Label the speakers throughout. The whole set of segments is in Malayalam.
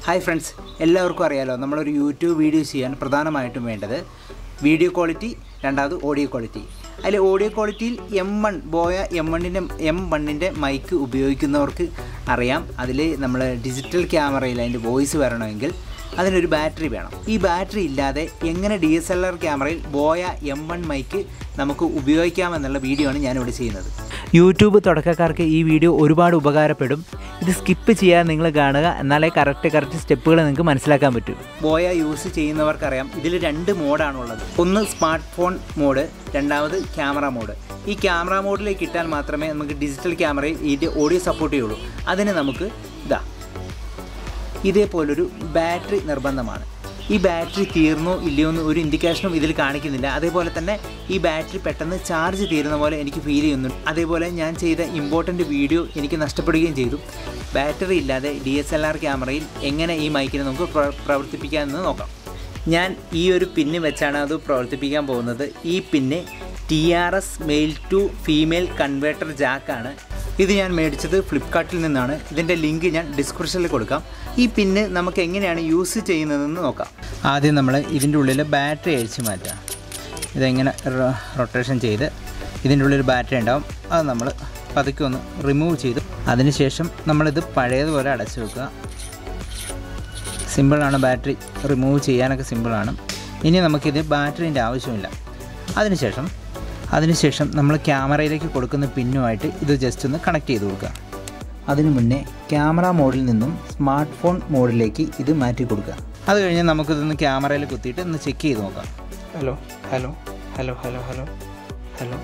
Speaker 1: ഹായ് ഫ്രണ്ട്സ് എല്ലാവർക്കും അറിയാലോ നമ്മളൊരു യൂട്യൂബ് വീഡിയോ ചെയ്യാൻ പ്രധാനമായിട്ടും വേണ്ടത് വീഡിയോ ക്വാളിറ്റി രണ്ടാമത് ഓഡിയോ ക്വാളിറ്റി അതിൽ ഓഡിയോ ക്വാളിറ്റിയിൽ എം വൺ ബോയ എം വണ്ണിൻ്റെ എം വണ്ണിൻ്റെ മൈക്ക് ഉപയോഗിക്കുന്നവർക്ക് അറിയാം അതിൽ നമ്മൾ ഡിജിറ്റൽ ക്യാമറയിൽ അതിൻ്റെ വോയിസ് വരണമെങ്കിൽ അതിനൊരു ബാറ്ററി വേണം ഈ ബാറ്ററി ഇല്ലാതെ എങ്ങനെ ഡി എസ് എൽ ആർ ക്യാമറയിൽ ബോയ എം വൺ മൈക്ക് നമുക്ക് ഉപയോഗിക്കാമെന്നുള്ള വീഡിയോ ആണ് ഞാനിവിടെ ചെയ്യുന്നത് യൂട്യൂബ് തുടക്കക്കാർക്ക് ഈ വീഡിയോ ഒരുപാട് ഉപകാരപ്പെടും ഇത് സ്കിപ്പ് ചെയ്യാതെ നിങ്ങൾ കാണുക എന്നാലേ കറക്റ്റ് കറക്റ്റ് സ്റ്റെപ്പുകൾ നിങ്ങൾക്ക് മനസ്സിലാക്കാൻ പറ്റും ബോയ യൂസ് ചെയ്യുന്നവർക്കറിയാം ഇതിൽ രണ്ട് മോഡാണുള്ളത് ഒന്ന് സ്മാർട്ട് ഫോൺ മോഡ് രണ്ടാമത് ക്യാമറ മോഡ് ഈ ക്യാമറ മോഡിലേക്ക് ഇട്ടാൽ മാത്രമേ നമുക്ക് ഡിജിറ്റൽ ക്യാമറയിൽ ഇതിൻ്റെ ഓഡിയോ സപ്പോർട്ട് ചെയ്യുള്ളൂ അതിന് നമുക്ക് ഇതാ ഇതേപോലൊരു ബാറ്ററി നിർബന്ധമാണ് ഈ ബാറ്ററി തീർന്നോ ഇല്ലയോ എന്ന് ഒരു ഇൻഡിക്കേഷനും ഇതിൽ കാണിക്കുന്നില്ല അതേപോലെ തന്നെ ഈ ബാറ്ററി പെട്ടെന്ന് ചാർജ് തീരുന്ന പോലെ എനിക്ക് ഫീൽ ചെയ്യുന്നു അതേപോലെ ഞാൻ ചെയ്ത ഇമ്പോർട്ടൻ്റ് വീഡിയോ എനിക്ക് നഷ്ടപ്പെടുകയും ചെയ്തു ബാറ്ററി ഇല്ലാതെ ഡി എസ് എൽ ആർ ക്യാമറയിൽ എങ്ങനെ ഈ മൈക്കിനെ നമുക്ക് പ്ര- പ്രവർത്തിപ്പിക്കാമെന്ന് നോക്കാം ഞാൻ ഈ ഒരു പിന്ന് വെച്ചാണ് അത് പ്രവർത്തിപ്പിക്കാൻ പോകുന്നത് ഈ pin T R S male to female converter ജാക്കാണ് ഇത് ഞാൻ മേടിച്ചത് ഫ്ലിപ്കാർട്ടിൽ നിന്നാണ് ഇതിൻ്റെ ലിങ്ക് ഞാൻ ഡിസ്ക്രിപ്ഷനിൽ കൊടുക്കാം ഈ പിന്ന് നമുക്ക് എങ്ങനെയാണ് യൂസ് ചെയ്യുന്നതെന്ന് നോക്കാം ആദ്യം നമ്മൾ ഇതിൻ്റെ ഉള്ളിൽ ബാറ്ററി അഴിച്ച് മാറ്റാം ഇതെങ്ങനെ റൊട്ടേഷൻ ചെയ്ത് ഇതിൻ്റെ ഉള്ളിൽ ബാറ്ററി ഉണ്ടാവും അത് നമ്മൾ പതുക്കെ ഒന്ന് റിമൂവ് ചെയ്ത് അതിനുശേഷം നമ്മളിത് പഴയതുപോലെ അടച്ചു വെക്കുക സിമ്പിളാണ് ബാറ്ററി റിമൂവ് ചെയ്യാനൊക്കെ സിമ്പിളാണ് ഇനി നമുക്കിത് ബാറ്ററീൻ്റെ ആവശ്യമില്ല അതിനുശേഷം അതിനുശേഷം നമ്മൾ ക്യാമറയിലേക്ക് കൊടുക്കുന്ന പിന്നുമായിട്ട് ഇത് ജസ്റ്റ് ഒന്ന് കണക്ട് ചെയ്ത് കൊടുക്കുക അതിനു മുന്നേ ക്യാമറ മോഡിൽ നിന്നും സ്മാർട്ട് ഫോൺ മോഡിലേക്ക് ഇത് മാറ്റി കൊടുക്കുക അത് കഴിഞ്ഞ് നമുക്കിതൊന്ന് ക്യാമറയിൽ കുത്തിയിട്ട് ഒന്ന് ചെക്ക് ചെയ്ത് നോക്കാം
Speaker 2: hello hello hello hello hello hello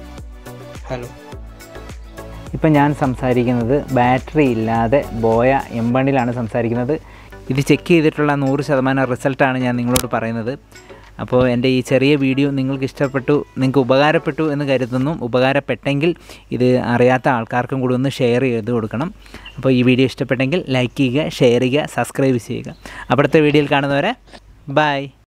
Speaker 2: hello
Speaker 1: ഇപ്പം ഞാൻ സംസാരിക്കുന്നത് ബാറ്ററി ഇല്ലാതെ ബോയ എം വണ്ണിലാണ് സംസാരിക്കുന്നത് ഇത് ചെക്ക് ചെയ്തിട്ടുള്ള നൂറ് ശതമാനം റിസൾട്ടാണ് ഞാൻ നിങ്ങളോട് പറയുന്നത് അപ്പോൾ എൻ്റെ ഈ ചെറിയ വീഡിയോ നിങ്ങൾക്ക് ഇഷ്ടപ്പെട്ടു നിങ്ങൾക്ക് ഉപകാരപ്പെട്ടു എന്ന് കരുതുന്നു ഉപകാരപ്പെട്ടെങ്കിൽ ഇത് അറിയാത്ത ആൾക്കാർക്കും കൂടി ഒന്ന് ഷെയർ ചെയ്ത് കൊടുക്കണം അപ്പോൾ ഈ വീഡിയോ ഇഷ്ടപ്പെട്ടെങ്കിൽ ലൈക്ക് ചെയ്യുക ഷെയർ ചെയ്യുക സബ്സ്ക്രൈബ് ചെയ്യുക അവിടുത്തെ വീഡിയോയിൽ കാണുന്നവരെ ബൈ